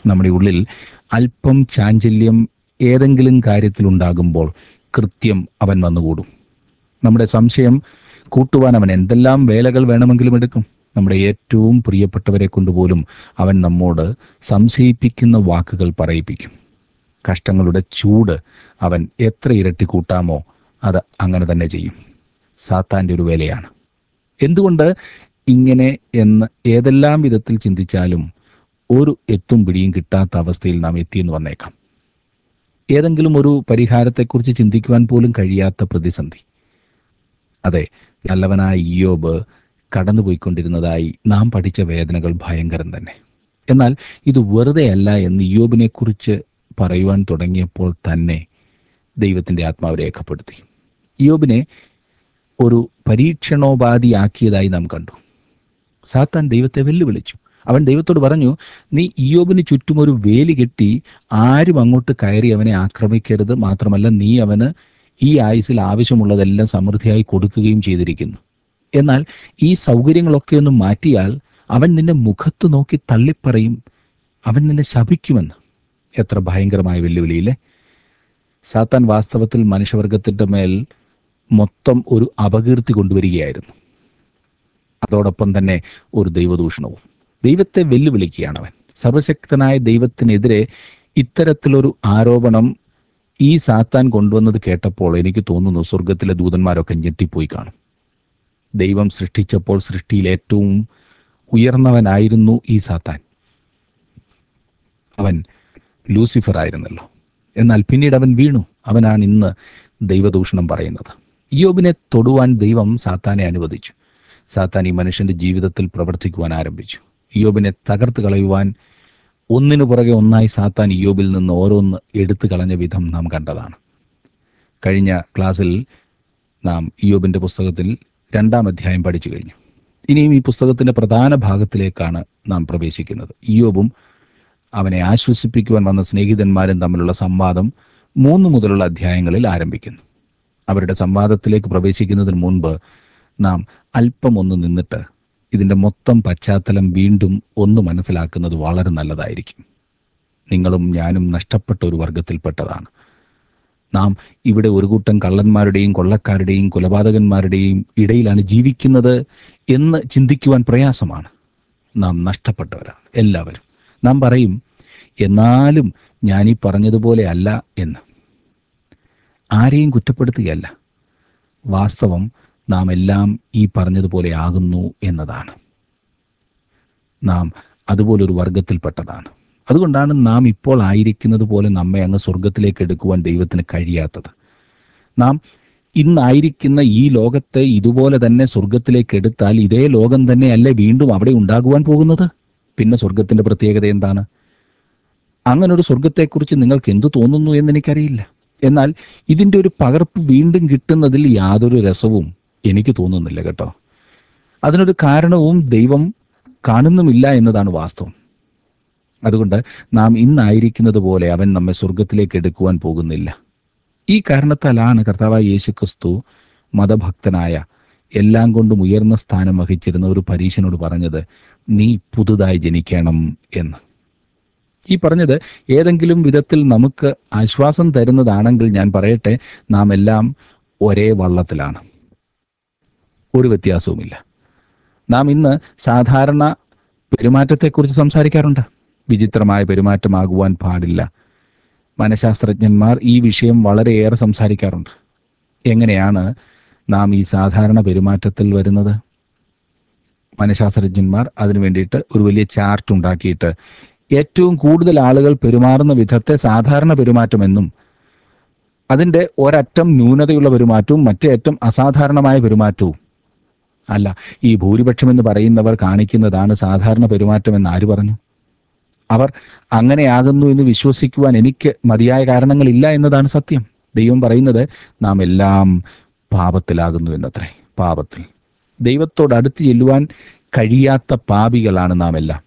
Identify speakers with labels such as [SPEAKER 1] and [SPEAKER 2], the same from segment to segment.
[SPEAKER 1] നമ്മുടെ ഉള്ളിൽ അല്പം ചാഞ്ചല്യം ഏതെങ്കിലും കാര്യത്തിലുണ്ടാകുമ്പോൾ കൃത്യം അവൻ വന്നുകൂടും നമ്മുടെ സംശയം കൂട്ടുവാൻ അവൻ എന്തെല്ലാം വേലകൾ വേണമെങ്കിലും എടുക്കും നമ്മുടെ ഏറ്റവും പ്രിയപ്പെട്ടവരെ കൊണ്ടുപോലും അവൻ നമ്മോട് സംശയിപ്പിക്കുന്ന വാക്കുകൾ പറയിപ്പിക്കും കഷ്ടങ്ങളുടെ ചൂട് അവൻ എത്ര ഇരട്ടി കൂട്ടാമോ അത് അങ്ങനെ തന്നെ ചെയ്യും സാത്താൻ്റെ ഒരു വേലയാണ് എന്തുകൊണ്ട് ഇങ്ങനെ എന്ന് ഏതെല്ലാം വിധത്തിൽ ചിന്തിച്ചാലും ഒരു എത്തും പിടിയും കിട്ടാത്ത അവസ്ഥയിൽ നാം എത്തിയെന്ന് വന്നേക്കാം ഏതെങ്കിലും ഒരു പരിഹാരത്തെക്കുറിച്ച് ചിന്തിക്കുവാൻ പോലും കഴിയാത്ത പ്രതിസന്ധി അതെ നല്ലവനായ ഇയോബ് കടന്നുപോയിക്കൊണ്ടിരുന്നതായി നാം പഠിച്ച വേദനകൾ ഭയങ്കരം തന്നെ എന്നാൽ ഇത് വെറുതെയല്ല എന്ന് ഇയോബിനെ കുറിച്ച് പറയുവാൻ തുടങ്ങിയപ്പോൾ തന്നെ ദൈവത്തിന്റെ ആത്മാവ് രേഖപ്പെടുത്തി ഇയോബിനെ ഒരു പരീക്ഷണോപാധിയാക്കിയതായി നാം കണ്ടു സാത്താൻ ദൈവത്തെ വെല്ലുവിളിച്ചു അവൻ ദൈവത്തോട് പറഞ്ഞു നീ ഇയോബിന് ചുറ്റും ഒരു വേലി കെട്ടി ആരും അങ്ങോട്ട് കയറി അവനെ ആക്രമിക്കരുത് മാത്രമല്ല നീ അവന് ഈ ആയുസിൽ ആവശ്യമുള്ളതെല്ലാം സമൃദ്ധിയായി കൊടുക്കുകയും ചെയ്തിരിക്കുന്നു എന്നാൽ ഈ സൗകര്യങ്ങളൊക്കെ ഒന്ന് മാറ്റിയാൽ അവൻ നിന്നെ മുഖത്ത് നോക്കി തള്ളിപ്പറയും അവൻ നിന്നെ ശപിക്കുമെന്ന് എത്ര ഭയങ്കരമായ വെല്ലുവിളിയില്ലേ സാത്താൻ വാസ്തവത്തിൽ മനുഷ്യവർഗത്തിന്റെ മേൽ മൊത്തം ഒരു അപകീർത്തി കൊണ്ടുവരികയായിരുന്നു അതോടൊപ്പം തന്നെ ഒരു ദൈവദൂഷണവും ദൈവത്തെ വെല്ലുവിളിക്കുകയാണ് അവൻ സർവശക്തനായ ദൈവത്തിനെതിരെ ഇത്തരത്തിലൊരു ആരോപണം ഈ സാത്താൻ കൊണ്ടുവന്നത് കേട്ടപ്പോൾ എനിക്ക് തോന്നുന്നു സ്വർഗത്തിലെ ദൂതന്മാരൊക്കെ ഞെട്ടിപ്പോയി കാണും ദൈവം സൃഷ്ടിച്ചപ്പോൾ സൃഷ്ടിയിൽ ഏറ്റവും ഉയർന്നവനായിരുന്നു ഈ സാത്താൻ അവൻ ലൂസിഫർ ആയിരുന്നല്ലോ എന്നാൽ പിന്നീട് അവൻ വീണു അവനാണ് ഇന്ന് ദൈവദൂഷണം പറയുന്നത് ഇയോബിനെ തൊടുവാൻ ദൈവം സാത്താനെ അനുവദിച്ചു സാത്താൻ ഈ മനുഷ്യന്റെ ജീവിതത്തിൽ പ്രവർത്തിക്കുവാൻ ആരംഭിച്ചു ഇയോബിനെ തകർത്ത് കളയുവാൻ ഒന്നിനു പുറകെ ഒന്നായി സാത്താൻ ഇയോബിൽ നിന്ന് ഓരോന്ന് എടുത്തു കളഞ്ഞ വിധം നാം കണ്ടതാണ് കഴിഞ്ഞ ക്ലാസ്സിൽ നാം ഇയോബിന്റെ പുസ്തകത്തിൽ രണ്ടാം അധ്യായം പഠിച്ചു കഴിഞ്ഞു ഇനിയും ഈ പുസ്തകത്തിന്റെ പ്രധാന ഭാഗത്തിലേക്കാണ് നാം പ്രവേശിക്കുന്നത് ഇയോബും അവനെ ആശ്വസിപ്പിക്കുവാൻ വന്ന സ്നേഹിതന്മാരും തമ്മിലുള്ള സംവാദം മൂന്ന് മുതലുള്ള അധ്യായങ്ങളിൽ ആരംഭിക്കുന്നു അവരുടെ സംവാദത്തിലേക്ക് പ്രവേശിക്കുന്നതിന് മുൻപ് നാം അല്പം ഒന്ന് നിന്നിട്ട് ഇതിന്റെ മൊത്തം പശ്ചാത്തലം വീണ്ടും ഒന്ന് മനസ്സിലാക്കുന്നത് വളരെ നല്ലതായിരിക്കും നിങ്ങളും ഞാനും നഷ്ടപ്പെട്ട ഒരു വർഗത്തിൽപ്പെട്ടതാണ് നാം ഇവിടെ ഒരു കൂട്ടം കള്ളന്മാരുടെയും കൊള്ളക്കാരുടെയും കൊലപാതകന്മാരുടെയും ഇടയിലാണ് ജീവിക്കുന്നത് എന്ന് ചിന്തിക്കുവാൻ പ്രയാസമാണ് നാം നഷ്ടപ്പെട്ടവരാണ് എല്ലാവരും നാം പറയും എന്നാലും ഞാനീ പറഞ്ഞതുപോലെ അല്ല എന്ന് ആരെയും കുറ്റപ്പെടുത്തുകയല്ല വാസ്തവം നാം എല്ലാം ഈ പറഞ്ഞതുപോലെ ആകുന്നു എന്നതാണ് നാം അതുപോലൊരു വർഗത്തിൽപ്പെട്ടതാണ് അതുകൊണ്ടാണ് നാം ഇപ്പോൾ ആയിരിക്കുന്നത് പോലെ നമ്മെ അങ്ങ് സ്വർഗത്തിലേക്ക് എടുക്കുവാൻ ദൈവത്തിന് കഴിയാത്തത് നാം ഇന്നായിരിക്കുന്ന ഈ ലോകത്തെ ഇതുപോലെ തന്നെ സ്വർഗത്തിലേക്ക് എടുത്താൽ ഇതേ ലോകം തന്നെയല്ലേ വീണ്ടും അവിടെ ഉണ്ടാകുവാൻ പോകുന്നത് പിന്നെ സ്വർഗത്തിന്റെ പ്രത്യേകത എന്താണ് അങ്ങനെ ഒരു സ്വർഗത്തെക്കുറിച്ച് നിങ്ങൾക്ക് എന്തു തോന്നുന്നു എന്ന് എനിക്കറിയില്ല എന്നാൽ ഇതിന്റെ ഒരു പകർപ്പ് വീണ്ടും കിട്ടുന്നതിൽ യാതൊരു രസവും എനിക്ക് തോന്നുന്നില്ല കേട്ടോ അതിനൊരു കാരണവും ദൈവം കാണുന്നുമില്ല എന്നതാണ് വാസ്തവം അതുകൊണ്ട് നാം ഇന്നായിരിക്കുന്നത് പോലെ അവൻ നമ്മെ സ്വർഗത്തിലേക്ക് എടുക്കുവാൻ പോകുന്നില്ല ഈ കാരണത്താലാണ് കർത്താവായ യേശുക്രിസ്തു മതഭക്തനായ എല്ലാം കൊണ്ടും ഉയർന്ന സ്ഥാനം വഹിച്ചിരുന്ന ഒരു പരീശനോട് പറഞ്ഞത് നീ പുതുതായി ജനിക്കണം എന്ന് ഈ പറഞ്ഞത് ഏതെങ്കിലും വിധത്തിൽ നമുക്ക് ആശ്വാസം തരുന്നതാണെങ്കിൽ ഞാൻ പറയട്ടെ നാം എല്ലാം ഒരേ വള്ളത്തിലാണ് ഒരു വ്യത്യാസവുമില്ല നാം ഇന്ന് സാധാരണ പെരുമാറ്റത്തെക്കുറിച്ച് സംസാരിക്കാറുണ്ട് വിചിത്രമായ പെരുമാറ്റമാകുവാൻ പാടില്ല മനഃശാസ്ത്രജ്ഞന്മാർ ഈ വിഷയം വളരെയേറെ സംസാരിക്കാറുണ്ട് എങ്ങനെയാണ് നാം ഈ സാധാരണ പെരുമാറ്റത്തിൽ വരുന്നത് മനഃശാസ്ത്രജ്ഞന്മാർ അതിനു വേണ്ടിയിട്ട് ഒരു വലിയ ചാർട്ട് ഉണ്ടാക്കിയിട്ട് ഏറ്റവും കൂടുതൽ ആളുകൾ പെരുമാറുന്ന വിധത്തെ സാധാരണ പെരുമാറ്റമെന്നും അതിന്റെ ഒരറ്റം ന്യൂനതയുള്ള പെരുമാറ്റവും മറ്റേ അറ്റം അസാധാരണമായ പെരുമാറ്റവും അല്ല ഈ ഭൂരിപക്ഷം എന്ന് പറയുന്നവർ കാണിക്കുന്നതാണ് സാധാരണ പെരുമാറ്റം എന്ന് ആര് പറഞ്ഞു അവർ അങ്ങനെയാകുന്നു എന്ന് വിശ്വസിക്കുവാൻ എനിക്ക് മതിയായ കാരണങ്ങളില്ല എന്നതാണ് സത്യം ദൈവം പറയുന്നത് നാം എല്ലാം പാപത്തിലാകുന്നു എന്നത്രേ പാപത്തിൽ ദൈവത്തോട് അടുത്ത് ചെല്ലുവാൻ കഴിയാത്ത പാപികളാണ് നാം എല്ലാം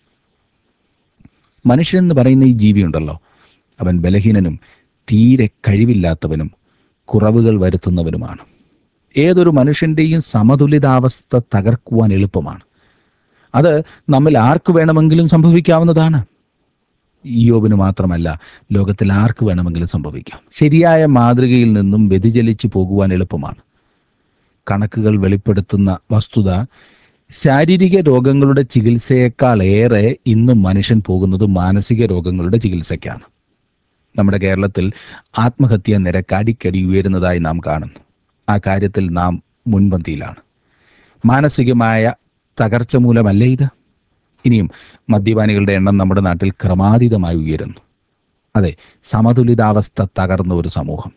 [SPEAKER 1] മനുഷ്യൻ എന്ന് പറയുന്ന ഈ ജീവിയുണ്ടല്ലോ അവൻ ബലഹീനനും തീരെ കഴിവില്ലാത്തവനും കുറവുകൾ വരുത്തുന്നവനുമാണ് ഏതൊരു മനുഷ്യന്റെയും സമതുലിതാവസ്ഥ തകർക്കുവാൻ എളുപ്പമാണ് അത് നമ്മിൽ ആർക്ക് വേണമെങ്കിലും സംഭവിക്കാവുന്നതാണ് ഇയോബിന് മാത്രമല്ല ലോകത്തിൽ ആർക്ക് വേണമെങ്കിലും സംഭവിക്കാം ശരിയായ മാതൃകയിൽ നിന്നും വ്യതിചലിച്ചു പോകുവാൻ എളുപ്പമാണ് കണക്കുകൾ വെളിപ്പെടുത്തുന്ന വസ്തുത ശാരീരിക രോഗങ്ങളുടെ ചികിത്സയേക്കാൾ ഏറെ ഇന്ന് മനുഷ്യൻ പോകുന്നത് മാനസിക രോഗങ്ങളുടെ ചികിത്സയ്ക്കാണ് നമ്മുടെ കേരളത്തിൽ ആത്മഹത്യാ നിരക്ക് അടിക്കടി ഉയരുന്നതായി നാം കാണുന്നു ആ കാര്യത്തിൽ നാം മുൻപന്തിയിലാണ് മാനസികമായ തകർച്ച മൂലമല്ലേ ഇത് ഇനിയും മദ്യപാനികളുടെ എണ്ണം നമ്മുടെ നാട്ടിൽ ക്രമാതീതമായി ഉയരുന്നു അതെ സമതുലിതാവസ്ഥ തകർന്ന ഒരു സമൂഹം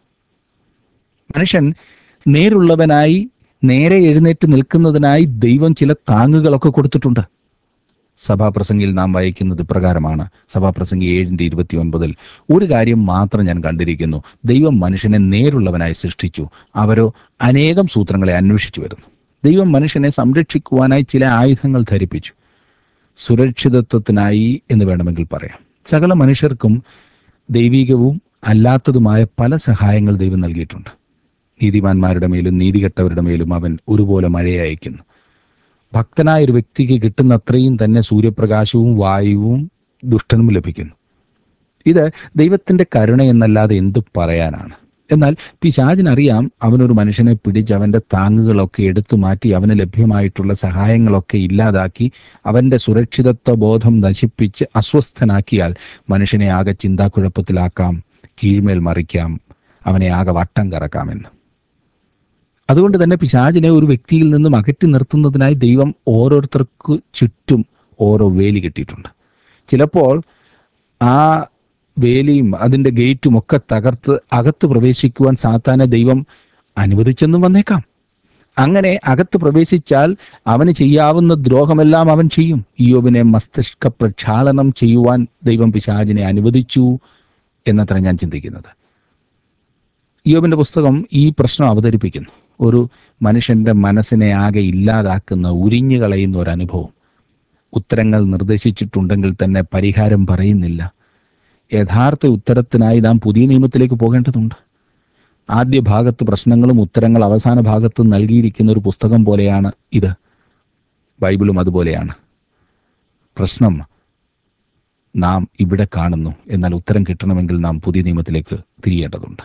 [SPEAKER 1] മനുഷ്യൻ നേരുള്ളവനായി നേരെ എഴുന്നേറ്റ് നിൽക്കുന്നതിനായി ദൈവം ചില താങ്ങുകളൊക്കെ കൊടുത്തിട്ടുണ്ട് സഭാപ്രസംഗിയിൽ നാം വായിക്കുന്നത് പ്രകാരമാണ് സഭാപ്രസംഗി ഏഴിന്റെ ഇരുപത്തി ഒൻപതിൽ ഒരു കാര്യം മാത്രം ഞാൻ കണ്ടിരിക്കുന്നു ദൈവം മനുഷ്യനെ നേരുള്ളവനായി സൃഷ്ടിച്ചു അവരോ അനേകം സൂത്രങ്ങളെ അന്വേഷിച്ചു വരുന്നു ദൈവം മനുഷ്യനെ സംരക്ഷിക്കുവാനായി ചില ആയുധങ്ങൾ ധരിപ്പിച്ചു സുരക്ഷിതത്വത്തിനായി എന്ന് വേണമെങ്കിൽ പറയാം സകല മനുഷ്യർക്കും ദൈവികവും അല്ലാത്തതുമായ പല സഹായങ്ങൾ ദൈവം നൽകിയിട്ടുണ്ട് നീതിമാന്മാരുടെ മേലും നീതികെട്ടവരുടെ മേലും അവൻ ഒരുപോലെ മഴയെ അയക്കുന്നു ഭക്തനായ ഒരു വ്യക്തിക്ക് കിട്ടുന്ന അത്രയും തന്നെ സൂര്യപ്രകാശവും വായുവും ദുഷ്ടനും ലഭിക്കുന്നു ഇത് ദൈവത്തിന്റെ കരുണ എന്നല്ലാതെ എന്ത് പറയാനാണ് എന്നാൽ പിശാചിനറിയാം അവനൊരു മനുഷ്യനെ പിടിച്ച് അവന്റെ താങ്ങുകളൊക്കെ എടുത്തു മാറ്റി അവന് ലഭ്യമായിട്ടുള്ള സഹായങ്ങളൊക്കെ ഇല്ലാതാക്കി അവന്റെ സുരക്ഷിതത്വ ബോധം നശിപ്പിച്ച് അസ്വസ്ഥനാക്കിയാൽ മനുഷ്യനെ ആകെ ചിന്താക്കുഴപ്പത്തിലാക്കാം കീഴ്മേൽ മറിക്കാം അവനെ ആകെ വട്ടം കറക്കാമെന്ന് അതുകൊണ്ട് തന്നെ പിശാചിനെ ഒരു വ്യക്തിയിൽ നിന്നും അകറ്റി നിർത്തുന്നതിനായി ദൈവം ഓരോരുത്തർക്ക് ചുറ്റും ഓരോ വേലി കെട്ടിയിട്ടുണ്ട് ചിലപ്പോൾ ആ വേലിയും അതിന്റെ ഗേറ്റും ഒക്കെ തകർത്ത് അകത്ത് പ്രവേശിക്കുവാൻ സാത്താനെ ദൈവം അനുവദിച്ചെന്നും വന്നേക്കാം അങ്ങനെ അകത്ത് പ്രവേശിച്ചാൽ അവന് ചെയ്യാവുന്ന ദ്രോഹമെല്ലാം അവൻ ചെയ്യും ഇയോബിനെ മസ്തിഷ്ക പ്രക്ഷാളനം ചെയ്യുവാൻ ദൈവം പിശാചിനെ അനുവദിച്ചു എന്നത്ര ഞാൻ ചിന്തിക്കുന്നത് ഇയോബിന്റെ പുസ്തകം ഈ പ്രശ്നം അവതരിപ്പിക്കുന്നു ഒരു മനുഷ്യന്റെ മനസ്സിനെ ആകെ ഇല്ലാതാക്കുന്ന ഉരിഞ്ഞു കളയുന്ന ഒരു അനുഭവം ഉത്തരങ്ങൾ നിർദ്ദേശിച്ചിട്ടുണ്ടെങ്കിൽ തന്നെ പരിഹാരം പറയുന്നില്ല യഥാർത്ഥ ഉത്തരത്തിനായി നാം പുതിയ നിയമത്തിലേക്ക് പോകേണ്ടതുണ്ട് ആദ്യ ഭാഗത്ത് പ്രശ്നങ്ങളും ഉത്തരങ്ങൾ അവസാന ഭാഗത്ത് നൽകിയിരിക്കുന്ന ഒരു പുസ്തകം പോലെയാണ് ഇത് ബൈബിളും അതുപോലെയാണ് പ്രശ്നം നാം ഇവിടെ കാണുന്നു എന്നാൽ ഉത്തരം കിട്ടണമെങ്കിൽ നാം പുതിയ നിയമത്തിലേക്ക് തിരിയേണ്ടതുണ്ട്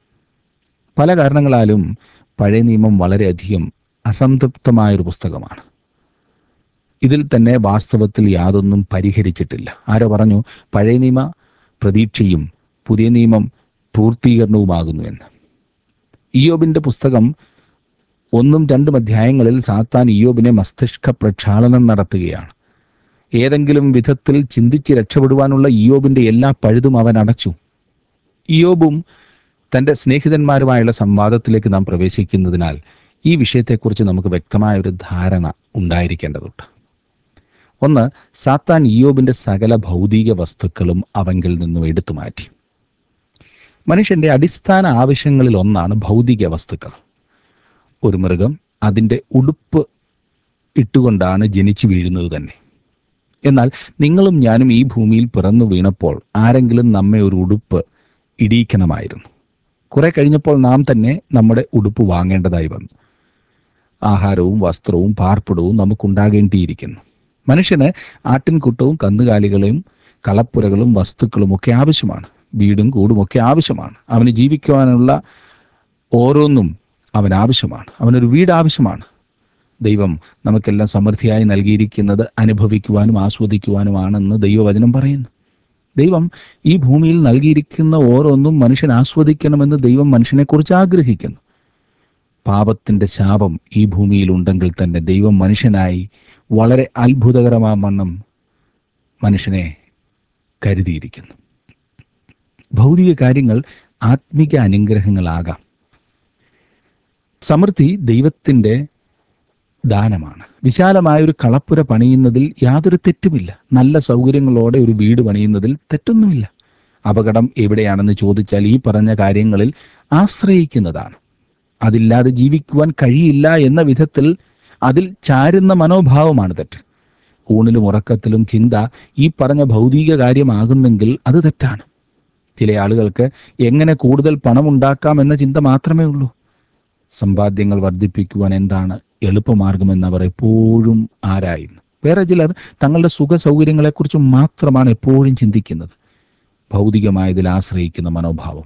[SPEAKER 1] പല കാരണങ്ങളാലും പഴയ നിയമം വളരെയധികം അസംതൃപ്തമായൊരു പുസ്തകമാണ് ഇതിൽ തന്നെ വാസ്തവത്തിൽ യാതൊന്നും പരിഹരിച്ചിട്ടില്ല ആരോ പറഞ്ഞു പഴയ നിയമ പ്രതീക്ഷയും പുതിയ നിയമം പൂർത്തീകരണവുമാകുന്നു എന്ന് ഇയോബിന്റെ പുസ്തകം ഒന്നും രണ്ടും അധ്യായങ്ങളിൽ സാത്താൻ ഇയോബിനെ മസ്തിഷ്ക പ്രക്ഷാളനം നടത്തുകയാണ് ഏതെങ്കിലും വിധത്തിൽ ചിന്തിച്ച് രക്ഷപ്പെടുവാനുള്ള ഇയോബിന്റെ എല്ലാ പഴുതും അവൻ അടച്ചു ഇയോബും തന്റെ സ്നേഹിതന്മാരുമായുള്ള സംവാദത്തിലേക്ക് നാം പ്രവേശിക്കുന്നതിനാൽ ഈ വിഷയത്തെക്കുറിച്ച് നമുക്ക് വ്യക്തമായ ഒരു ധാരണ ഉണ്ടായിരിക്കേണ്ടതുണ്ട് ഒന്ന് സാത്താൻ ഇയോബിന്റെ സകല ഭൗതിക വസ്തുക്കളും അവങ്കിൽ നിന്നും എടുത്തു മാറ്റി മനുഷ്യന്റെ അടിസ്ഥാന ആവശ്യങ്ങളിൽ ഒന്നാണ് ഭൗതിക വസ്തുക്കൾ ഒരു മൃഗം അതിൻ്റെ ഉടുപ്പ് ഇട്ടുകൊണ്ടാണ് ജനിച്ചു വീഴുന്നത് തന്നെ എന്നാൽ നിങ്ങളും ഞാനും ഈ ഭൂമിയിൽ പിറന്നു വീണപ്പോൾ ആരെങ്കിലും നമ്മെ ഒരു ഉടുപ്പ് ഇടിയിക്കണമായിരുന്നു കുറെ കഴിഞ്ഞപ്പോൾ നാം തന്നെ നമ്മുടെ ഉടുപ്പ് വാങ്ങേണ്ടതായി വന്നു ആഹാരവും വസ്ത്രവും പാർപ്പിടവും നമുക്കുണ്ടാകേണ്ടിയിരിക്കുന്നു മനുഷ്യന് ആട്ടിൻകുട്ടവും കന്നുകാലികളെയും കളപ്പുരകളും വസ്തുക്കളും ഒക്കെ ആവശ്യമാണ് വീടും കൂടും ഒക്കെ ആവശ്യമാണ് അവന് ജീവിക്കുവാനുള്ള ഓരോന്നും അവൻ ആവശ്യമാണ് അവനൊരു വീട് ആവശ്യമാണ് ദൈവം നമുക്കെല്ലാം സമൃദ്ധിയായി നൽകിയിരിക്കുന്നത് അനുഭവിക്കുവാനും ആസ്വദിക്കുവാനുമാണെന്ന് ദൈവവചനം പറയുന്നു ദൈവം ഈ ഭൂമിയിൽ നൽകിയിരിക്കുന്ന ഓരോന്നും മനുഷ്യൻ ആസ്വദിക്കണമെന്ന് ദൈവം മനുഷ്യനെക്കുറിച്ച് ആഗ്രഹിക്കുന്നു പാപത്തിന്റെ ശാപം ഈ ഭൂമിയിൽ ഉണ്ടെങ്കിൽ തന്നെ ദൈവം മനുഷ്യനായി വളരെ അത്ഭുതകരമാവണ്ണം മനുഷ്യനെ കരുതിയിരിക്കുന്നു ഭൗതിക കാര്യങ്ങൾ ആത്മിക അനുഗ്രഹങ്ങളാകാം സമൃദ്ധി ദൈവത്തിന്റെ ദാനമാണ് വിശാലമായ ഒരു കളപ്പുര പണിയുന്നതിൽ യാതൊരു തെറ്റുമില്ല നല്ല സൗകര്യങ്ങളോടെ ഒരു വീട് പണിയുന്നതിൽ തെറ്റൊന്നുമില്ല അപകടം എവിടെയാണെന്ന് ചോദിച്ചാൽ ഈ പറഞ്ഞ കാര്യങ്ങളിൽ ആശ്രയിക്കുന്നതാണ് അതില്ലാതെ ജീവിക്കുവാൻ കഴിയില്ല എന്ന വിധത്തിൽ അതിൽ ചാരുന്ന മനോഭാവമാണ് തെറ്റ് ഊണിലും ഉറക്കത്തിലും ചിന്ത ഈ പറഞ്ഞ ഭൗതിക കാര്യമാകുന്നെങ്കിൽ അത് തെറ്റാണ് ചില ആളുകൾക്ക് എങ്ങനെ കൂടുതൽ പണമുണ്ടാക്കാം എന്ന ചിന്ത മാത്രമേ ഉള്ളൂ സമ്പാദ്യങ്ങൾ വർദ്ധിപ്പിക്കുവാൻ എന്താണ് എളുപ്പമാർഗമെന്ന് അവർ എപ്പോഴും ആരായുന്നു വേറെ ചിലർ തങ്ങളുടെ സുഖ സൗകര്യങ്ങളെക്കുറിച്ച് മാത്രമാണ് എപ്പോഴും ചിന്തിക്കുന്നത് ഭൗതികമായതിൽ ആശ്രയിക്കുന്ന മനോഭാവം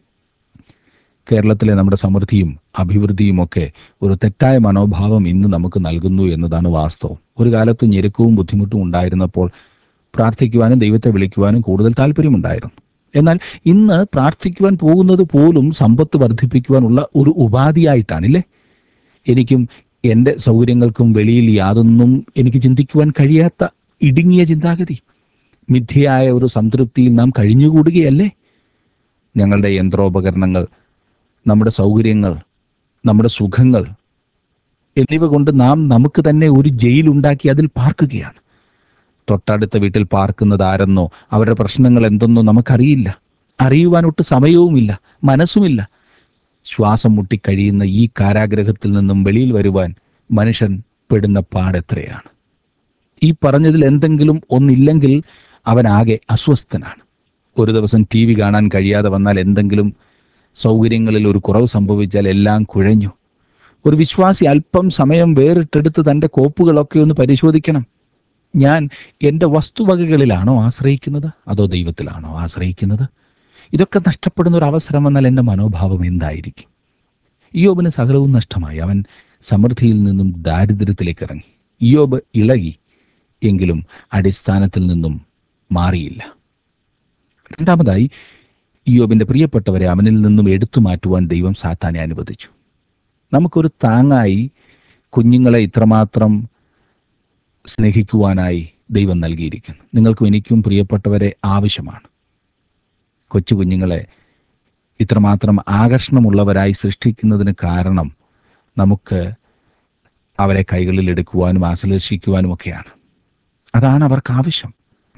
[SPEAKER 1] കേരളത്തിലെ നമ്മുടെ സമൃദ്ധിയും അഭിവൃദ്ധിയും ഒക്കെ ഒരു തെറ്റായ മനോഭാവം ഇന്ന് നമുക്ക് നൽകുന്നു എന്നതാണ് വാസ്തവം ഒരു കാലത്ത് ഞെരുക്കവും ബുദ്ധിമുട്ടും ഉണ്ടായിരുന്നപ്പോൾ പ്രാർത്ഥിക്കുവാനും ദൈവത്തെ വിളിക്കുവാനും കൂടുതൽ താല്പര്യമുണ്ടായിരുന്നു എന്നാൽ ഇന്ന് പ്രാർത്ഥിക്കുവാൻ പോകുന്നത് പോലും സമ്പത്ത് വർദ്ധിപ്പിക്കുവാനുള്ള ഒരു ഉപാധിയായിട്ടാണില്ലേ എനിക്കും എൻ്റെ സൗകര്യങ്ങൾക്കും വെളിയിൽ യാതൊന്നും എനിക്ക് ചിന്തിക്കുവാൻ കഴിയാത്ത ഇടുങ്ങിയ ചിന്താഗതി മിഥ്യയായ ഒരു സംതൃപ്തിയിൽ നാം കഴിഞ്ഞുകൂടുകയല്ലേ ഞങ്ങളുടെ യന്ത്രോപകരണങ്ങൾ നമ്മുടെ സൗകര്യങ്ങൾ നമ്മുടെ സുഖങ്ങൾ എന്നിവ കൊണ്ട് നാം നമുക്ക് തന്നെ ഒരു ജയിലുണ്ടാക്കി അതിൽ പാർക്കുകയാണ് തൊട്ടടുത്ത വീട്ടിൽ പാർക്കുന്നത് ആരെന്നോ അവരുടെ പ്രശ്നങ്ങൾ എന്തെന്നോ നമുക്കറിയില്ല അറിയുവാനൊട്ട് സമയവുമില്ല മനസ്സുമില്ല ശ്വാസം മുട്ടിക്കഴിയുന്ന ഈ കാരാഗ്രഹത്തിൽ നിന്നും വെളിയിൽ വരുവാൻ മനുഷ്യൻ പെടുന്ന പാടെത്രയാണ് ഈ പറഞ്ഞതിൽ എന്തെങ്കിലും ഒന്നില്ലെങ്കിൽ അവനാകെ അസ്വസ്ഥനാണ് ഒരു ദിവസം ടി വി കാണാൻ കഴിയാതെ വന്നാൽ എന്തെങ്കിലും സൗകര്യങ്ങളിൽ ഒരു കുറവ് സംഭവിച്ചാൽ എല്ലാം കുഴഞ്ഞു ഒരു വിശ്വാസി അല്പം സമയം വേറിട്ടെടുത്ത് തൻ്റെ കോപ്പുകളൊക്കെ ഒന്ന് പരിശോധിക്കണം ഞാൻ എൻ്റെ വസ്തുവകകളിലാണോ ആശ്രയിക്കുന്നത് അതോ ദൈവത്തിലാണോ ആശ്രയിക്കുന്നത് ഇതൊക്കെ നഷ്ടപ്പെടുന്ന ഒരു അവസരം വന്നാൽ എൻ്റെ മനോഭാവം എന്തായിരിക്കും ഇയോബിന് സകലവും നഷ്ടമായി അവൻ സമൃദ്ധിയിൽ നിന്നും ദാരിദ്ര്യത്തിലേക്ക് ഇറങ്ങി ഇയോബ് ഇളകി എങ്കിലും അടിസ്ഥാനത്തിൽ നിന്നും മാറിയില്ല രണ്ടാമതായി ഇയോബിന്റെ പ്രിയപ്പെട്ടവരെ അവനിൽ നിന്നും എടുത്തു മാറ്റുവാൻ ദൈവം സാത്താനെ അനുവദിച്ചു നമുക്കൊരു താങ്ങായി കുഞ്ഞുങ്ങളെ ഇത്രമാത്രം സ്നേഹിക്കുവാനായി ദൈവം നൽകിയിരിക്കുന്നു നിങ്ങൾക്കും എനിക്കും പ്രിയപ്പെട്ടവരെ ആവശ്യമാണ് കൊച്ചു കുഞ്ഞുങ്ങളെ ഇത്രമാത്രം ആകർഷണമുള്ളവരായി സൃഷ്ടിക്കുന്നതിന് കാരണം നമുക്ക് അവരെ കൈകളിൽ എടുക്കുവാനും ആശ്ലേഷിക്കുവാനും ഒക്കെയാണ് അതാണ് അവർക്ക് ആവശ്യം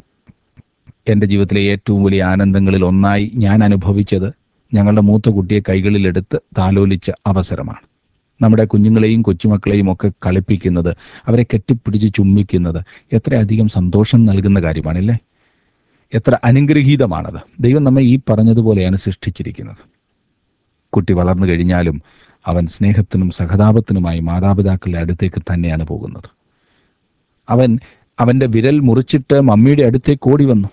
[SPEAKER 1] എൻ്റെ ജീവിതത്തിലെ ഏറ്റവും വലിയ ആനന്ദങ്ങളിൽ ഒന്നായി ഞാൻ അനുഭവിച്ചത് ഞങ്ങളുടെ മൂത്ത കുട്ടിയെ കൈകളിലെടുത്ത് താലോലിച്ച അവസരമാണ് നമ്മുടെ കുഞ്ഞുങ്ങളെയും കൊച്ചുമക്കളെയും ഒക്കെ കളിപ്പിക്കുന്നത് അവരെ കെട്ടിപ്പിടിച്ച് ചുംബിക്കുന്നത് എത്രയധികം സന്തോഷം നൽകുന്ന കാര്യമാണല്ലേ എത്ര അനുഗ്രഹീതമാണത് ദൈവം നമ്മെ ഈ പറഞ്ഞതുപോലെയാണ് സൃഷ്ടിച്ചിരിക്കുന്നത് കുട്ടി വളർന്നു കഴിഞ്ഞാലും അവൻ സ്നേഹത്തിനും സഹതാപത്തിനുമായി മാതാപിതാക്കളുടെ അടുത്തേക്ക് തന്നെയാണ് പോകുന്നത് അവൻ അവന്റെ വിരൽ മുറിച്ചിട്ട് മമ്മിയുടെ അടുത്തേക്ക് ഓടി വന്നു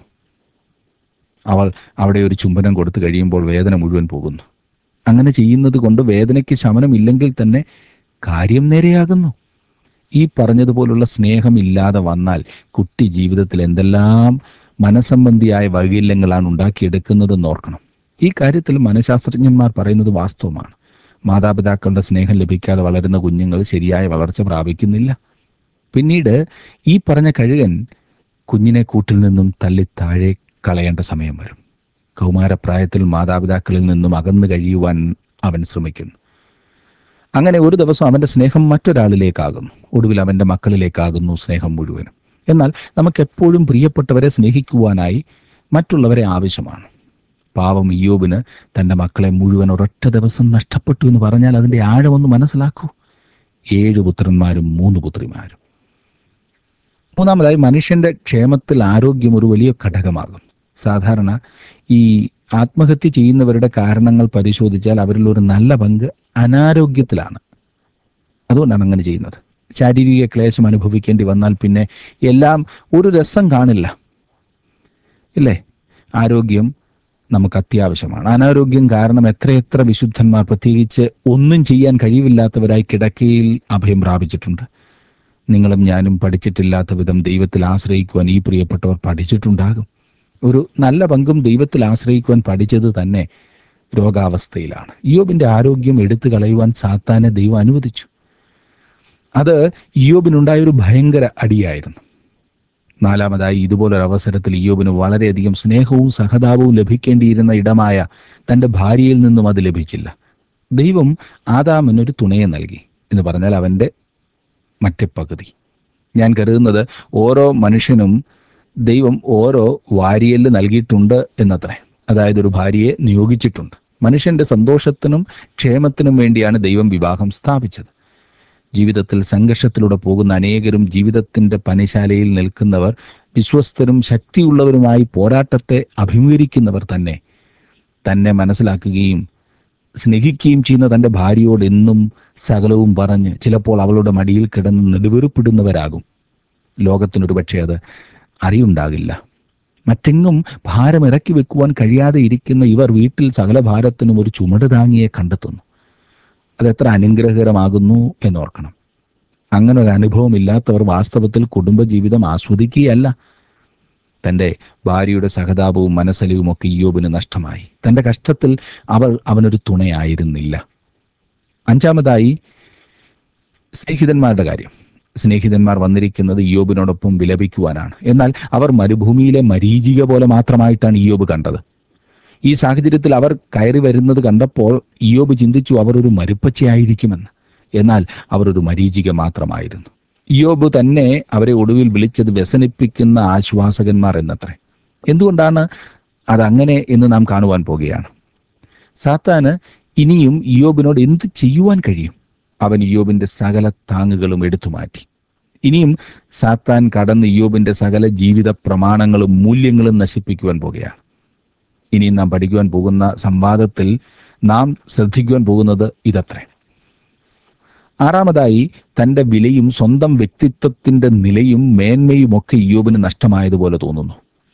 [SPEAKER 1] അവൾ അവിടെ ഒരു ചുംബനം കൊടുത്തു കഴിയുമ്പോൾ വേദന മുഴുവൻ പോകുന്നു അങ്ങനെ ചെയ്യുന്നത് കൊണ്ട് വേദനയ്ക്ക് ശമനമില്ലെങ്കിൽ തന്നെ കാര്യം നേരെയാകുന്നു ഈ പറഞ്ഞതുപോലുള്ള സ്നേഹമില്ലാതെ വന്നാൽ കുട്ടി ജീവിതത്തിൽ എന്തെല്ലാം മനസ്സംബന്ധിയായ വൈകല്യങ്ങളാണ് ഉണ്ടാക്കിയെടുക്കുന്നതെന്ന് ഓർക്കണം ഈ കാര്യത്തിൽ മനഃശാസ്ത്രജ്ഞന്മാർ പറയുന്നത് വാസ്തവമാണ് മാതാപിതാക്കളുടെ സ്നേഹം ലഭിക്കാതെ വളരുന്ന കുഞ്ഞുങ്ങൾ ശരിയായ വളർച്ച പ്രാപിക്കുന്നില്ല പിന്നീട് ഈ പറഞ്ഞ കഴുകൻ കുഞ്ഞിനെ കൂട്ടിൽ നിന്നും തള്ളി താഴെ കളയേണ്ട സമയം വരും കൗമാരപ്രായത്തിൽ മാതാപിതാക്കളിൽ നിന്നും അകന്നു കഴിയുവാൻ അവൻ ശ്രമിക്കുന്നു അങ്ങനെ ഒരു ദിവസം അവന്റെ സ്നേഹം മറ്റൊരാളിലേക്കാകുന്നു ഒടുവിൽ അവന്റെ മക്കളിലേക്കാകുന്നു സ്നേഹം മുഴുവനും എന്നാൽ നമുക്ക് എപ്പോഴും പ്രിയപ്പെട്ടവരെ സ്നേഹിക്കുവാനായി മറ്റുള്ളവരെ ആവശ്യമാണ് പാവം ഇയോബിന് തന്റെ മക്കളെ മുഴുവൻ ഒരൊറ്റ ദിവസം നഷ്ടപ്പെട്ടു എന്ന് പറഞ്ഞാൽ അതിന്റെ ആഴമൊന്ന് മനസ്സിലാക്കൂ ഏഴ് പുത്രന്മാരും മൂന്ന് പുത്രിമാരും മൂന്നാമതായി മനുഷ്യന്റെ ക്ഷേമത്തിൽ ആരോഗ്യം ഒരു വലിയ ഘടകമാകും സാധാരണ ഈ ആത്മഹത്യ ചെയ്യുന്നവരുടെ കാരണങ്ങൾ പരിശോധിച്ചാൽ അവരിൽ ഒരു നല്ല പങ്ക് അനാരോഗ്യത്തിലാണ് അതുകൊണ്ടാണ് അങ്ങനെ ചെയ്യുന്നത് ശാരീരിക ക്ലേശം അനുഭവിക്കേണ്ടി വന്നാൽ പിന്നെ എല്ലാം ഒരു രസം കാണില്ല ഇല്ലേ ആരോഗ്യം നമുക്ക് അത്യാവശ്യമാണ് അനാരോഗ്യം കാരണം എത്രയെത്ര വിശുദ്ധന്മാർ പ്രത്യേകിച്ച് ഒന്നും ചെയ്യാൻ കഴിവില്ലാത്തവരായി കിടക്കയിൽ അഭയം പ്രാപിച്ചിട്ടുണ്ട് നിങ്ങളും ഞാനും പഠിച്ചിട്ടില്ലാത്ത വിധം ദൈവത്തിൽ ആശ്രയിക്കുവാൻ ഈ പ്രിയപ്പെട്ടവർ പഠിച്ചിട്ടുണ്ടാകും ഒരു നല്ല പങ്കും ദൈവത്തിൽ ആശ്രയിക്കുവാൻ പഠിച്ചത് തന്നെ രോഗാവസ്ഥയിലാണ് ഇയോബിന്റെ ആരോഗ്യം എടുത്തു കളയുവാൻ സാത്താനെ ദൈവം അനുവദിച്ചു അത് ഇയോബിനുണ്ടായ ഒരു ഭയങ്കര അടിയായിരുന്നു നാലാമതായി ഇതുപോലൊരു അവസരത്തിൽ ഇയോബിന് വളരെയധികം സ്നേഹവും സഹതാപവും ലഭിക്കേണ്ടിയിരുന്ന ഇടമായ തന്റെ ഭാര്യയിൽ നിന്നും അത് ലഭിച്ചില്ല ദൈവം ആദാമിനൊരു തുണയെ നൽകി എന്ന് പറഞ്ഞാൽ അവന്റെ മറ്റേ പകുതി ഞാൻ കരുതുന്നത് ഓരോ മനുഷ്യനും ദൈവം ഓരോ വാരിയല് നൽകിയിട്ടുണ്ട് എന്നത്രേ അതായത് ഒരു ഭാര്യയെ നിയോഗിച്ചിട്ടുണ്ട് മനുഷ്യന്റെ സന്തോഷത്തിനും ക്ഷേമത്തിനും വേണ്ടിയാണ് ദൈവം വിവാഹം സ്ഥാപിച്ചത് ജീവിതത്തിൽ സംഘർഷത്തിലൂടെ പോകുന്ന അനേകരും ജീവിതത്തിന്റെ പനിശാലയിൽ നിൽക്കുന്നവർ വിശ്വസ്തരും ശക്തിയുള്ളവരുമായി പോരാട്ടത്തെ അഭിമുഖീകരിക്കുന്നവർ തന്നെ തന്നെ മനസ്സിലാക്കുകയും സ്നേഹിക്കുകയും ചെയ്യുന്ന തന്റെ ഭാര്യയോട് എന്നും സകലവും പറഞ്ഞ് ചിലപ്പോൾ അവളുടെ മടിയിൽ കിടന്ന് നെടുവെറുപ്പിടുന്നവരാകും ലോകത്തിനൊരു പക്ഷേ അത് അറിയുണ്ടാകില്ല മറ്റെങ്ങും ഭാരം ഇറക്കി വെക്കുവാൻ കഴിയാതെ ഇരിക്കുന്ന ഇവർ വീട്ടിൽ സകല ഭാരത്തിനും ഒരു ചുമട് താങ്ങിയെ കണ്ടെത്തുന്നു അതെത്ര അനുഗ്രഹകരമാകുന്നു എന്നോർക്കണം അങ്ങനെ ഒരു അനുഭവം ഇല്ലാത്തവർ വാസ്തവത്തിൽ കുടുംബജീവിതം ആസ്വദിക്കുകയല്ല തൻ്റെ ഭാര്യയുടെ സഹതാപവും മനസ്സലിവും ഒക്കെ ഇയോബിന് നഷ്ടമായി തൻ്റെ കഷ്ടത്തിൽ അവൾ അവനൊരു തുണയായിരുന്നില്ല അഞ്ചാമതായി സ്നേഹിതന്മാരുടെ കാര്യം സ്നേഹിതന്മാർ വന്നിരിക്കുന്നത് ഇയോബിനോടൊപ്പം വിലപിക്കുവാനാണ് എന്നാൽ അവർ മരുഭൂമിയിലെ മരീചിക പോലെ മാത്രമായിട്ടാണ് ഇയോബ് കണ്ടത് ഈ സാഹചര്യത്തിൽ അവർ കയറി വരുന്നത് കണ്ടപ്പോൾ ഇയോബ് ചിന്തിച്ചു അവർ ഒരു മരുപ്പച്ചയായിരിക്കുമെന്ന് എന്നാൽ അവർ ഒരു മരീചിക മാത്രമായിരുന്നു ഇയോബ് തന്നെ അവരെ ഒടുവിൽ വിളിച്ചത് വ്യസനിപ്പിക്കുന്ന ആശ്വാസകന്മാർ എന്നത്രേ എന്തുകൊണ്ടാണ് അതങ്ങനെ എന്ന് നാം കാണുവാൻ പോകുകയാണ് സാത്താന് ഇനിയും ഇയോബിനോട് എന്ത് ചെയ്യുവാൻ കഴിയും അവൻ ഇയോബിന്റെ സകല താങ്ങുകളും എടുത്തു മാറ്റി ഇനിയും സാത്താൻ കടന്ന് ഇയോബിന്റെ സകല ജീവിത പ്രമാണങ്ങളും മൂല്യങ്ങളും നശിപ്പിക്കുവാൻ പോകുകയാണ് ഇനിയും നാം പഠിക്കുവാൻ പോകുന്ന സംവാദത്തിൽ നാം ശ്രദ്ധിക്കുവാൻ പോകുന്നത് ഇതത്രേ ആറാമതായി തന്റെ വിലയും സ്വന്തം വ്യക്തിത്വത്തിന്റെ നിലയും മേന്മയും ഒക്കെ ഇയോബിന് നഷ്ടമായതുപോലെ തോന്നുന്നു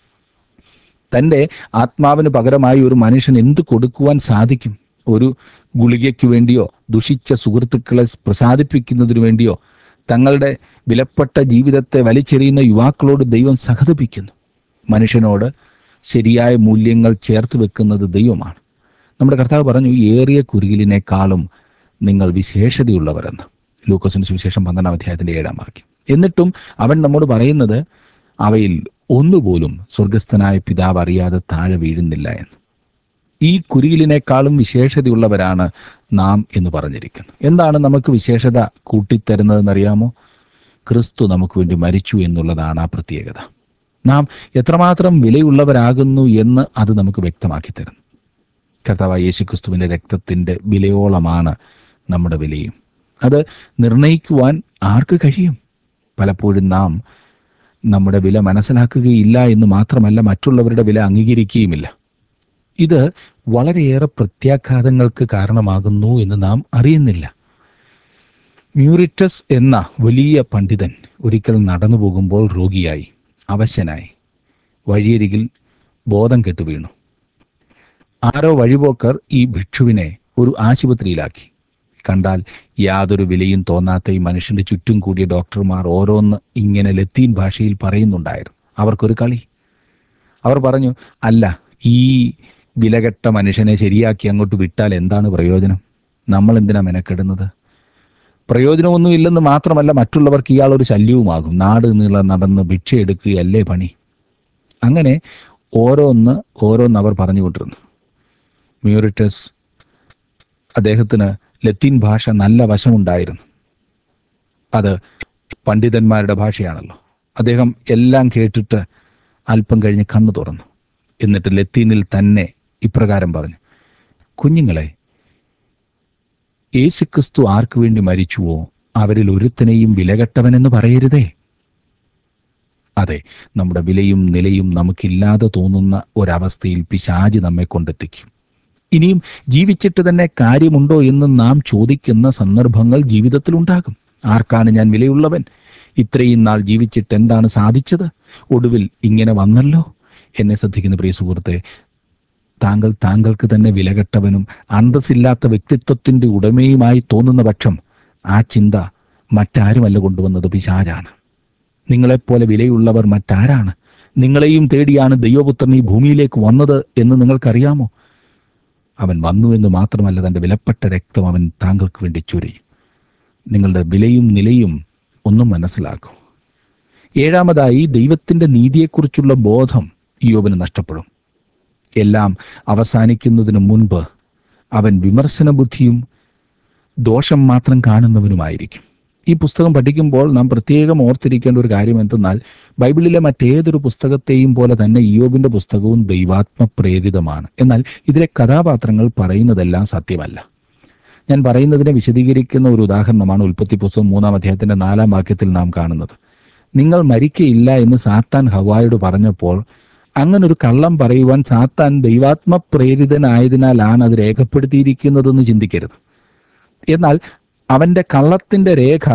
[SPEAKER 1] തന്റെ ആത്മാവിന് പകരമായി ഒരു മനുഷ്യൻ എന്ത് കൊടുക്കുവാൻ സാധിക്കും ഒരു ഗുളികയ്ക്ക് വേണ്ടിയോ ദുഷിച്ച സുഹൃത്തുക്കളെ പ്രസാദിപ്പിക്കുന്നതിനു വേണ്ടിയോ തങ്ങളുടെ വിലപ്പെട്ട ജീവിതത്തെ വലിച്ചെറിയുന്ന യുവാക്കളോട് ദൈവം സഹതപിക്കുന്നു മനുഷ്യനോട് ശരിയായ മൂല്യങ്ങൾ ചേർത്ത് വെക്കുന്നത് ദൈവമാണ് നമ്മുടെ കർത്താവ് പറഞ്ഞു ഏറിയ കുരുകിലിനേക്കാളും നിങ്ങൾ വിശേഷതയുള്ളവരെന്ന് ലൂക്കോസിന് സുവിശേഷം പന്ത്രണ്ടാം അധ്യായത്തിന്റെ ഏഴാം വാക്യം എന്നിട്ടും അവൻ നമ്മോട് പറയുന്നത് അവയിൽ ഒന്നുപോലും സ്വർഗസ്ഥനായ പിതാവ് അറിയാതെ താഴെ വീഴുന്നില്ല എന്ന് ഈ കുരികിലിനേക്കാളും വിശേഷതയുള്ളവരാണ് നാം എന്ന് പറഞ്ഞിരിക്കുന്നു എന്താണ് നമുക്ക് വിശേഷത കൂട്ടിത്തരുന്നതെന്നറിയാമോ ക്രിസ്തു നമുക്ക് വേണ്ടി മരിച്ചു എന്നുള്ളതാണ് ആ പ്രത്യേകത നാം എത്രമാത്രം വിലയുള്ളവരാകുന്നു എന്ന് അത് നമുക്ക് വ്യക്തമാക്കി തരുന്നു കർത്താവായ യേശു ക്രിസ്തുവിന്റെ രക്തത്തിന്റെ വിലയോളമാണ് നമ്മുടെ വിലയും അത് നിർണയിക്കുവാൻ ആർക്ക് കഴിയും പലപ്പോഴും നാം നമ്മുടെ വില മനസ്സിലാക്കുകയില്ല എന്ന് മാത്രമല്ല മറ്റുള്ളവരുടെ വില അംഗീകരിക്കുകയുമില്ല ഇത് വളരെയേറെ പ്രത്യാഘാതങ്ങൾക്ക് കാരണമാകുന്നു എന്ന് നാം അറിയുന്നില്ല മ്യൂറിറ്റസ് എന്ന വലിയ പണ്ഡിതൻ ഒരിക്കൽ നടന്നു പോകുമ്പോൾ രോഗിയായി അവശനായി വഴിയരികിൽ ബോധം കെട്ടു വീണു ആരോ വഴിപോക്കർ ഈ ഭിക്ഷുവിനെ ഒരു ആശുപത്രിയിലാക്കി കണ്ടാൽ യാതൊരു വിലയും തോന്നാത്ത ഈ മനുഷ്യന്റെ ചുറ്റും കൂടിയ ഡോക്ടർമാർ ഓരോന്ന് ഇങ്ങനെ ലത്തീൻ ഭാഷയിൽ പറയുന്നുണ്ടായിരുന്നു അവർക്കൊരു കളി അവർ പറഞ്ഞു അല്ല ഈ വിലകെട്ട മനുഷ്യനെ ശരിയാക്കി അങ്ങോട്ട് വിട്ടാൽ എന്താണ് പ്രയോജനം നമ്മൾ എന്തിനാ മെനക്കെടുന്നത് പ്രയോജനമൊന്നുമില്ലെന്ന് മാത്രമല്ല മറ്റുള്ളവർക്ക് ഇയാൾ ഒരു ശല്യവുമാകും നാട് നീള നടന്ന് ഭിക്ഷയെടുക്കുകയല്ലേ പണി അങ്ങനെ ഓരോന്ന് ഓരോന്ന് അവർ പറഞ്ഞുകൊണ്ടിരുന്നു മ്യൂറിറ്റസ് അദ്ദേഹത്തിന് ലത്തീൻ ഭാഷ നല്ല വശമുണ്ടായിരുന്നു അത് പണ്ഡിതന്മാരുടെ ഭാഷയാണല്ലോ അദ്ദേഹം എല്ലാം കേട്ടിട്ട് അല്പം കഴിഞ്ഞ് കണ്ണു തുറന്നു എന്നിട്ട് ലത്തീനിൽ തന്നെ ഇപ്രകാരം പറഞ്ഞു കുഞ്ഞുങ്ങളെ യേശുക്രിസ്തു ആർക്കു വേണ്ടി മരിച്ചുവോ അവരിൽ ഒരുത്തനെയും വിലകെട്ടവനെന്ന് പറയരുതേ അതെ നമ്മുടെ വിലയും നിലയും നമുക്കില്ലാതെ തോന്നുന്ന ഒരവസ്ഥയിൽ പിശാജ് നമ്മെ കൊണ്ടെത്തിക്കും ഇനിയും ജീവിച്ചിട്ട് തന്നെ കാര്യമുണ്ടോ എന്ന് നാം ചോദിക്കുന്ന സന്ദർഭങ്ങൾ ജീവിതത്തിൽ ഉണ്ടാകും ആർക്കാണ് ഞാൻ വിലയുള്ളവൻ ഇത്രയും നാൾ ജീവിച്ചിട്ട് എന്താണ് സാധിച്ചത് ഒടുവിൽ ഇങ്ങനെ വന്നല്ലോ എന്നെ ശ്രദ്ധിക്കുന്ന പ്രിയ സുഹൃത്തെ താങ്കൾ താങ്കൾക്ക് തന്നെ വിലകെട്ടവനും അന്തസ്സില്ലാത്ത വ്യക്തിത്വത്തിന്റെ ഉടമയുമായി തോന്നുന്ന പക്ഷം ആ ചിന്ത മറ്റാരുമല്ല കൊണ്ടുവന്നത് പിശാചാണ് നിങ്ങളെപ്പോലെ വിലയുള്ളവർ മറ്റാരാണ് നിങ്ങളെയും തേടിയാണ് ദൈവപുത്രൻ ഈ ഭൂമിയിലേക്ക് വന്നത് എന്ന് നിങ്ങൾക്കറിയാമോ അവൻ വന്നു എന്ന് മാത്രമല്ല തന്റെ വിലപ്പെട്ട രക്തം അവൻ താങ്കൾക്ക് വേണ്ടി ചൊരിയും നിങ്ങളുടെ വിലയും നിലയും ഒന്നും മനസ്സിലാക്കൂ ഏഴാമതായി ദൈവത്തിന്റെ നീതിയെക്കുറിച്ചുള്ള ബോധം യോബിന് നഷ്ടപ്പെടും എല്ലാം അവസാനിക്കുന്നതിന് മുൻപ് അവൻ വിമർശന ബുദ്ധിയും ദോഷം മാത്രം കാണുന്നവനുമായിരിക്കും ഈ പുസ്തകം പഠിക്കുമ്പോൾ നാം പ്രത്യേകം ഓർത്തിരിക്കേണ്ട ഒരു കാര്യം എന്തെന്നാൽ ബൈബിളിലെ മറ്റേതൊരു പുസ്തകത്തെയും പോലെ തന്നെ ഇയോബിന്റെ പുസ്തകവും ദൈവാത്മപ്രേരിതമാണ് എന്നാൽ ഇതിലെ കഥാപാത്രങ്ങൾ പറയുന്നതെല്ലാം സത്യമല്ല ഞാൻ പറയുന്നതിനെ വിശദീകരിക്കുന്ന ഒരു ഉദാഹരണമാണ് ഉൽപ്പത്തി പുസ്തകം മൂന്നാം അധ്യായത്തിന്റെ നാലാം വാക്യത്തിൽ നാം കാണുന്നത് നിങ്ങൾ മരിക്കയില്ല എന്ന് സാത്താൻ ഹവായോട് പറഞ്ഞപ്പോൾ അങ്ങനെ ഒരു കള്ളം പറയുവാൻ സാത്താൻ ദൈവാത്മപ്രേരിതനായതിനാലാണ് അത് രേഖപ്പെടുത്തിയിരിക്കുന്നതെന്ന് ചിന്തിക്കരുത് എന്നാൽ അവന്റെ കള്ളത്തിന്റെ രേഖ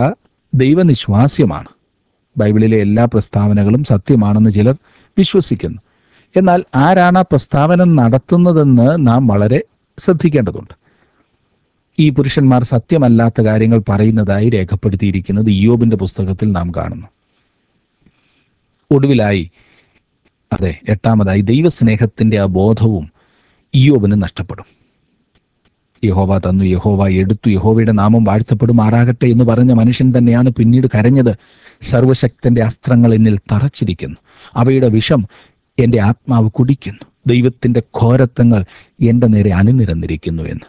[SPEAKER 1] ദൈവനിശ്വാസ്യമാണ് ബൈബിളിലെ എല്ലാ പ്രസ്താവനകളും സത്യമാണെന്ന് ചിലർ വിശ്വസിക്കുന്നു എന്നാൽ ആരാണ് ആ പ്രസ്താവന നടത്തുന്നതെന്ന് നാം വളരെ ശ്രദ്ധിക്കേണ്ടതുണ്ട് ഈ പുരുഷന്മാർ സത്യമല്ലാത്ത കാര്യങ്ങൾ പറയുന്നതായി രേഖപ്പെടുത്തിയിരിക്കുന്നത് ഇയോബിന്റെ പുസ്തകത്തിൽ നാം കാണുന്നു ഒടുവിലായി അതെ എട്ടാമതായി ദൈവസ്നേഹത്തിന്റെ ആ ബോധവും ഇയോബിന് നഷ്ടപ്പെടും യഹോവ തന്നു യഹോവ എടുത്തു യഹോവയുടെ നാമം വാഴ്ത്തപ്പെടുമാറാകട്ടെ എന്ന് പറഞ്ഞ മനുഷ്യൻ തന്നെയാണ് പിന്നീട് കരഞ്ഞത് സർവശക്തന്റെ അസ്ത്രങ്ങൾ എന്നിൽ തറച്ചിരിക്കുന്നു അവയുടെ വിഷം എന്റെ ആത്മാവ് കുടിക്കുന്നു ദൈവത്തിന്റെ ഘോരത്വങ്ങൾ എന്റെ നേരെ അണിനിരന്നിരിക്കുന്നു എന്ന്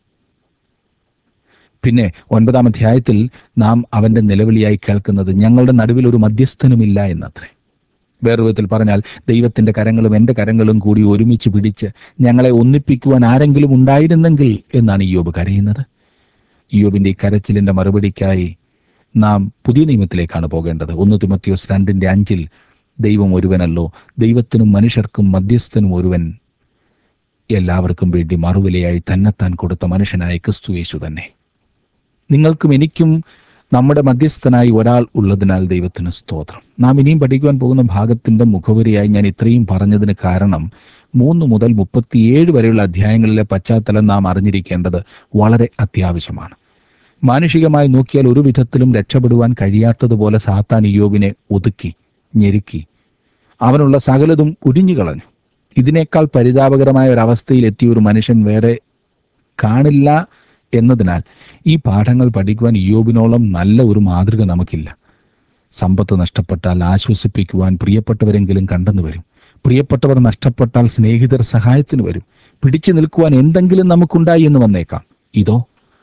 [SPEAKER 1] പിന്നെ ഒൻപതാം അധ്യായത്തിൽ നാം അവന്റെ നിലവിളിയായി കേൾക്കുന്നത് ഞങ്ങളുടെ നടുവിൽ ഒരു മധ്യസ്ഥനുമില്ല എന്നത്രേ വേറെ വിധത്തിൽ പറഞ്ഞാൽ ദൈവത്തിന്റെ കരങ്ങളും എന്റെ കരങ്ങളും കൂടി ഒരുമിച്ച് പിടിച്ച് ഞങ്ങളെ ഒന്നിപ്പിക്കുവാൻ ആരെങ്കിലും ഉണ്ടായിരുന്നെങ്കിൽ എന്നാണ് ഇയോബ് കരയുന്നത് ഇയോബിന്റെ ഈ കരച്ചിലിന്റെ മറുപടിക്കായി നാം പുതിയ നിയമത്തിലേക്കാണ് പോകേണ്ടത് ഒന്ന് തിമത്യോസ് രണ്ടിന്റെ അഞ്ചിൽ ദൈവം ഒരുവനല്ലോ ദൈവത്തിനും മനുഷ്യർക്കും മധ്യസ്ഥനും ഒരുവൻ എല്ലാവർക്കും വേണ്ടി മറുവിലയായി തന്നെത്താൻ കൊടുത്ത മനുഷ്യനായ ക്രിസ്തു യേശു തന്നെ നിങ്ങൾക്കും എനിക്കും നമ്മുടെ മധ്യസ്ഥനായി ഒരാൾ ഉള്ളതിനാൽ ദൈവത്തിന് സ്തോത്രം നാം ഇനിയും പഠിക്കുവാൻ പോകുന്ന ഭാഗത്തിന്റെ മുഖവരിയായി ഞാൻ ഇത്രയും പറഞ്ഞതിന് കാരണം മൂന്ന് മുതൽ മുപ്പത്തിയേഴ് വരെയുള്ള അധ്യായങ്ങളിലെ പശ്ചാത്തലം നാം അറിഞ്ഞിരിക്കേണ്ടത് വളരെ അത്യാവശ്യമാണ് മാനുഷികമായി നോക്കിയാൽ ഒരു വിധത്തിലും രക്ഷപ്പെടുവാൻ കഴിയാത്തതുപോലെ സാത്താൻ ഇയോബിനെ ഒതുക്കി ഞെരുക്കി അവനുള്ള സകലതും ഉരിഞ്ഞു കളഞ്ഞു ഇതിനേക്കാൾ പരിതാപകരമായ ഒരവസ്ഥയിൽ എത്തിയ ഒരു മനുഷ്യൻ വേറെ കാണില്ല എന്നതിനാൽ ഈ പാഠങ്ങൾ പഠിക്കുവാൻ ഇയോബിനോളം നല്ല ഒരു മാതൃക നമുക്കില്ല സമ്പത്ത് നഷ്ടപ്പെട്ടാൽ ആശ്വസിപ്പിക്കുവാൻ പ്രിയപ്പെട്ടവരെങ്കിലും കണ്ടെന്നു വരും പ്രിയപ്പെട്ടവർ നഷ്ടപ്പെട്ടാൽ സ്നേഹിതർ സഹായത്തിന് വരും പിടിച്ചു നിൽക്കുവാൻ എന്തെങ്കിലും നമുക്കുണ്ടായി എന്ന് വന്നേക്കാം ഇതോ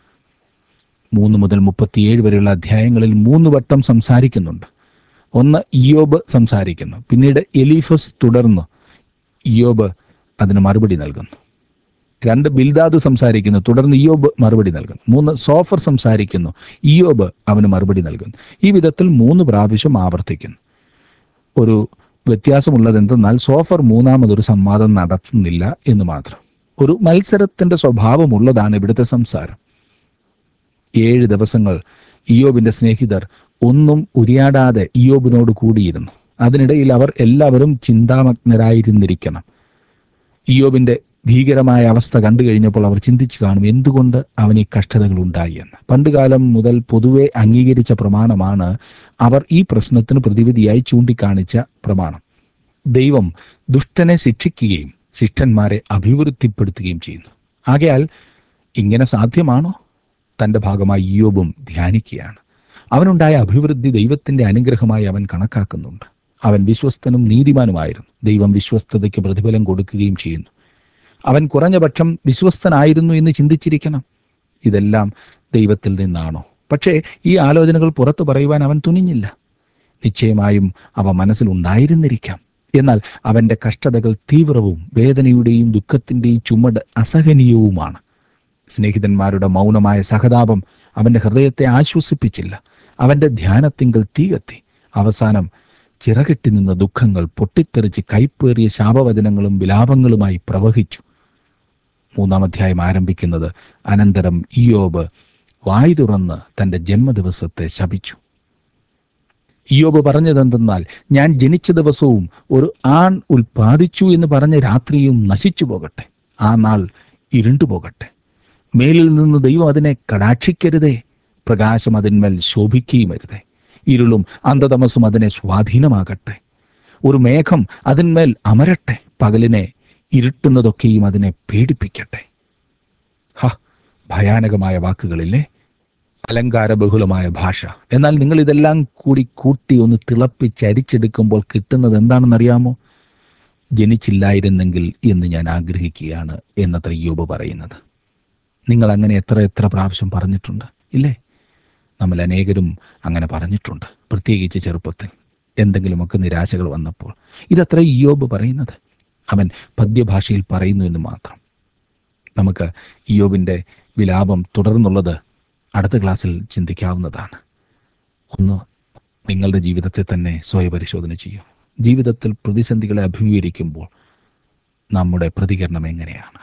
[SPEAKER 1] മൂന്ന് മുതൽ മുപ്പത്തിയേഴ് വരെയുള്ള അധ്യായങ്ങളിൽ മൂന്ന് വട്ടം സംസാരിക്കുന്നുണ്ട് ഒന്ന് ഇയോബ് സംസാരിക്കുന്നു പിന്നീട് എലീഫസ് തുടർന്ന് ഇയോബ് അതിന് മറുപടി നൽകുന്നു രണ്ട് ബിൽദാദ് സംസാരിക്കുന്നു തുടർന്ന് ഇയോബ് മറുപടി നൽകുന്നു മൂന്ന് സോഫർ സംസാരിക്കുന്നു ഇയോബ് അവന് മറുപടി നൽകുന്നു ഈ വിധത്തിൽ മൂന്ന് പ്രാവശ്യം ആവർത്തിക്കുന്നു ഒരു വ്യത്യാസമുള്ളത് എന്തെന്നാൽ സോഫർ മൂന്നാമതൊരു സംവാദം നടത്തുന്നില്ല എന്ന് മാത്രം ഒരു മത്സരത്തിന്റെ സ്വഭാവമുള്ളതാണ് ഇവിടുത്തെ സംസാരം ഏഴ് ദിവസങ്ങൾ ഇയോബിന്റെ സ്നേഹിതർ ഒന്നും ഉരിയാടാതെ ഇയോബിനോട് കൂടിയിരുന്നു അതിനിടയിൽ അവർ എല്ലാവരും ചിന്താമഗ്നരായിരുന്നിരിക്കണം ഇയോബിന്റെ ഭീകരമായ അവസ്ഥ കണ്ടു കഴിഞ്ഞപ്പോൾ അവർ ചിന്തിച്ചു കാണും എന്തുകൊണ്ട് അവന് ഈ കഷ്ടതകൾ ഉണ്ടായി എന്ന് പണ്ടുകാലം മുതൽ പൊതുവെ അംഗീകരിച്ച പ്രമാണമാണ് അവർ ഈ പ്രശ്നത്തിന് പ്രതിവിധിയായി ചൂണ്ടിക്കാണിച്ച പ്രമാണം ദൈവം ദുഷ്ടനെ ശിക്ഷിക്കുകയും ശിഷ്ടന്മാരെ അഭിവൃദ്ധിപ്പെടുത്തുകയും ചെയ്യുന്നു ആകയാൽ ഇങ്ങനെ സാധ്യമാണോ തന്റെ ഭാഗമായി ഇയോബും ധ്യാനിക്കുകയാണ് അവനുണ്ടായ അഭിവൃദ്ധി ദൈവത്തിന്റെ അനുഗ്രഹമായി അവൻ കണക്കാക്കുന്നുണ്ട് അവൻ വിശ്വസ്തനും നീതിമാനുമായിരുന്നു ദൈവം വിശ്വസ്തതയ്ക്ക് പ്രതിഫലം കൊടുക്കുകയും ചെയ്യുന്നു അവൻ കുറഞ്ഞ പക്ഷം വിശ്വസ്തനായിരുന്നു എന്ന് ചിന്തിച്ചിരിക്കണം ഇതെല്ലാം ദൈവത്തിൽ നിന്നാണോ പക്ഷേ ഈ ആലോചനകൾ പുറത്തു പറയുവാൻ അവൻ തുനിഞ്ഞില്ല നിശ്ചയമായും അവ മനസ്സിലുണ്ടായിരുന്നിരിക്കാം എന്നാൽ അവന്റെ കഷ്ടതകൾ തീവ്രവും വേദനയുടെയും ദുഃഖത്തിന്റെയും ചുമട് അസഹനീയവുമാണ് സ്നേഹിതന്മാരുടെ മൗനമായ സഹതാപം അവന്റെ ഹൃദയത്തെ ആശ്വസിപ്പിച്ചില്ല അവന്റെ ധ്യാനത്തിങ്കൽ തീ കത്തി അവസാനം ചിറകെട്ടി നിന്ന ദുഃഖങ്ങൾ പൊട്ടിത്തെറിച്ച് കൈപ്പേറിയ ശാപവചനങ്ങളും വിലാപങ്ങളുമായി പ്രവഹിച്ചു മൂന്നാം അധ്യായം ആരംഭിക്കുന്നത് അനന്തരം ഇയോബ് വായു തുറന്ന് തന്റെ ജന്മദിവസത്തെ ശപിച്ചു ഇയോബ് പറഞ്ഞതെന്തെന്നാൽ ഞാൻ ജനിച്ച ദിവസവും ഒരു ആൺ ഉൽപ്പാദിച്ചു എന്ന് പറഞ്ഞ രാത്രിയും നശിച്ചു പോകട്ടെ ആ നാൾ ഇരുണ്ടു പോകട്ടെ മേലിൽ നിന്ന് ദൈവം അതിനെ കടാക്ഷിക്കരുതേ പ്രകാശം അതിന്മേൽ ശോഭിക്കുകയും അരുതേ ഇരുളും അന്ധതമസും അതിനെ സ്വാധീനമാകട്ടെ ഒരു മേഘം അതിന്മേൽ അമരട്ടെ പകലിനെ ഇരുട്ടുന്നതൊക്കെയും അതിനെ പേടിപ്പിക്കട്ടെ ഹ ഭയാനകമായ വാക്കുകളില്ലേ അലങ്കാരബഹുലമായ ഭാഷ എന്നാൽ നിങ്ങൾ ഇതെല്ലാം കൂടി കൂട്ടി ഒന്ന് തിളപ്പിച്ച് അരിച്ചെടുക്കുമ്പോൾ കിട്ടുന്നത് എന്താണെന്നറിയാമോ ജനിച്ചില്ലായിരുന്നെങ്കിൽ എന്ന് ഞാൻ ആഗ്രഹിക്കുകയാണ് എന്നത്ര യോബ് പറയുന്നത് നിങ്ങൾ അങ്ങനെ എത്ര എത്ര പ്രാവശ്യം പറഞ്ഞിട്ടുണ്ട് ഇല്ലേ നമ്മൾ അനേകരും അങ്ങനെ പറഞ്ഞിട്ടുണ്ട് പ്രത്യേകിച്ച് ചെറുപ്പത്തിൽ എന്തെങ്കിലുമൊക്കെ നിരാശകൾ വന്നപ്പോൾ ഇതത്ര ഇയോബ് പറയുന്നത് അവൻ പദ്യഭാഷയിൽ പറയുന്നു എന്ന് മാത്രം നമുക്ക് ഇയോബിൻ്റെ വിലാപം തുടർന്നുള്ളത് അടുത്ത ക്ലാസ്സിൽ ചിന്തിക്കാവുന്നതാണ് ഒന്ന് നിങ്ങളുടെ ജീവിതത്തെ തന്നെ സ്വയപരിശോധന ചെയ്യൂ ജീവിതത്തിൽ പ്രതിസന്ധികളെ അഭിമുഖീകരിക്കുമ്പോൾ നമ്മുടെ പ്രതികരണം എങ്ങനെയാണ്